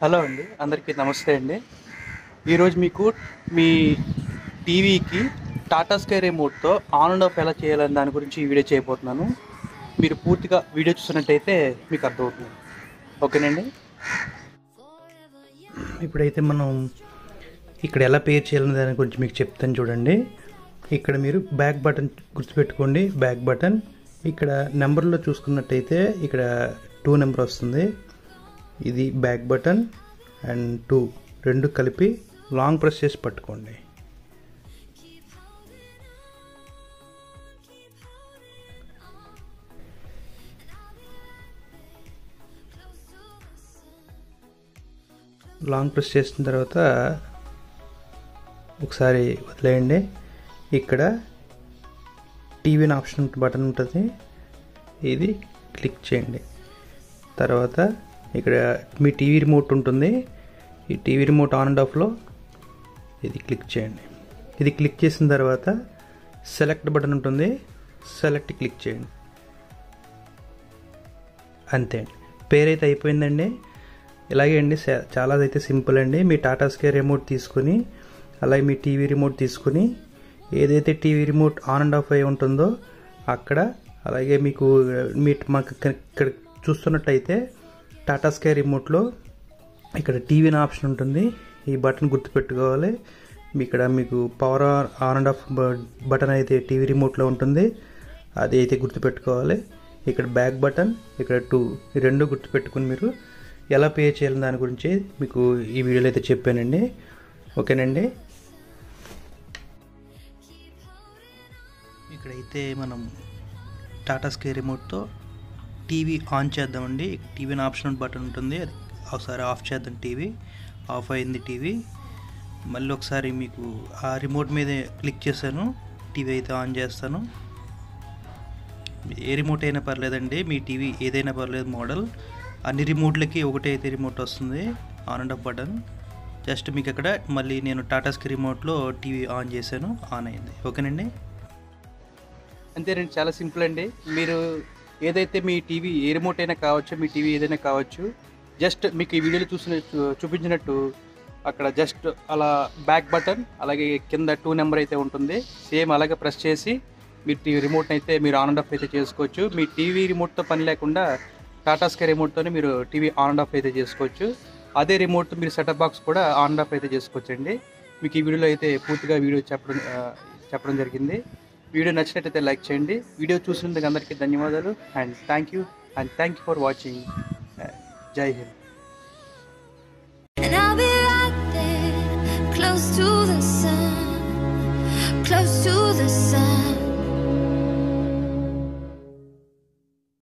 Hello అండి అందరికీ నమస్తే అండి ఈరోజు మీకు మీ టీవీకి టాటా స్కై రిమోట్తో ఆన్ అండ్ ఆఫ్ ఎలా చేయాలని దాని గురించి ఈ వీడియో చేయబోతున్నాను మీరు పూర్తిగా వీడియో చూసినట్టయితే మీకు అర్థమవుతుంది ఓకేనండి ఇప్పుడైతే మనం ఇక్కడ ఎలా పే చేయాలనే దాని గురించి మీకు చెప్తాను చూడండి ఇక్కడ మీరు బ్యాక్ బటన్ గుర్తుపెట్టుకోండి బ్యాక్ బటన్ ఇక్కడ నెంబర్లో చూసుకున్నట్టయితే ఇక్కడ టూ నెంబర్ వస్తుంది ఇది బ్యాక్ బటన్ అండ్ టూ రెండు కలిపి లాంగ్ ప్రెస్ చేసి పట్టుకోండి లాంగ్ ప్రెస్ చేసిన తర్వాత ఒకసారి వదిలేయండి ఇక్కడ టీవీని ఆప్షన్ బటన్ ఉంటుంది ఇది క్లిక్ చేయండి తర్వాత ఇక్కడ మీ టీవీ రిమోట్ ఉంటుంది ఈ టీవీ రిమోట్ ఆన్ అండ్ ఆఫ్లో ఇది క్లిక్ చేయండి ఇది క్లిక్ చేసిన తర్వాత సెలెక్ట్ బటన్ ఉంటుంది సెలెక్ట్ క్లిక్ చేయండి అంతే అండి పేరైతే అయిపోయిందండి ఇలాగే అండి స- చాలా అయితే సింపుల్ అండి మీ టాటా స్కే రిమోట్ తీసుకుని అలాగే మీ టీవీ రిమోట్ తీసుకుని ఏదైతే TV remote on and off అయి ఉంటుందో అక్కడ అలాగే మీకు మీ మనకు ఇక్కడ ఇక్కడ చూస్తున్నట్టయితే టాటా స్కై రిమోట్లో ఇక్కడ టీవీని ఆప్షన్ ఉంటుంది ఈ బటన్ గుర్తుపెట్టుకోవాలి మీ ఇక్కడ మీకు power on and off button అయితే టీవీ రిమోట్లో ఉంటుంది అది అయితే గుర్తుపెట్టుకోవాలి ఇక్కడ బ్యాక్ బటన్ ఇక్కడ టూ ఈ రెండు గుర్తుపెట్టుకుని మీరు ఎలా పే చేయాలని దాని గురించి మీకు ఈ వీడియోలో అయితే చెప్పానండి ఓకేనండి ఇక్కడైతే మనం టాటా స్కై రిమోట్తో టీవీ ఆన్ చేద్దామండి టీవీని ఆప్షన్ బటన్ ఉంటుంది అది ఒకసారి ఆఫ్ చేద్దాం టీవీ ఆఫ్ అయింది టీవీ మళ్ళీ ఒకసారి మీకు ఆ రిమోట్ మీద క్లిక్ చేశాను టీవీ అయితే ఆన్ చేస్తాను ఏ రిమోట్ అయినా పర్లేదండి మీ టీవీ ఏదైనా పర్లేదు మోడల్ అన్ని రిమోట్లకి ఒకటే అయితే రిమోట్ వస్తుంది on and off button just మీకు అక్కడ మళ్ళీ నేను టాటా స్కై రిమోట్లో టీవీ ఆన్ చేశాను ఆన్ అయింది ఓకేనండి అంతేనండి చాలా సింపుల్ అండి మీరు ఏదైతే మీ టీవీ ఏ రిమోట్ అయినా కావచ్చు మీ టీవీ ఏదైనా కావచ్చు జస్ట్ మీకు ఈ వీడియోలో చూసిన చూ- చూపించినట్టు అక్కడ జస్ట్ అలా బ్యాక్ బటన్ అలాగే కింద టూ నెంబర్ అయితే ఉంటుంది సేమ్ అలాగే ప్రెస్ చేసి మీరు టీవీ రిమోట్ని అయితే మీరు ఆన్ అండ్ ఆఫ్ అయితే చేసుకోవచ్చు మీ టీవీ రిమోట్తో పని లేకుండా టాటా స్కై రిమోట్తోనే మీరు టీవీ ఆన్ అండ్ ఆఫ్ అయితే చేసుకోవచ్చు అదే రిమోట్ మీరు సెటప్ బాక్స్ కూడా ఆన్ అండ్ ఆఫ్ అయితే చేసుకోవచ్చు అండి మీకు ఈ వీడియోలో అయితే పూర్తిగా వీడియో చెప్పడం ఆ, చెప్పడం జరిగింది వీడియో నచ్చినట్టయితే లైక్ చేయండి వీడియో చూసినందుకు అందరికీ ధన్యవాదాలు and thank you and thank you for watching Jai Hind And I'll be right there, close to the sun, close to the sun.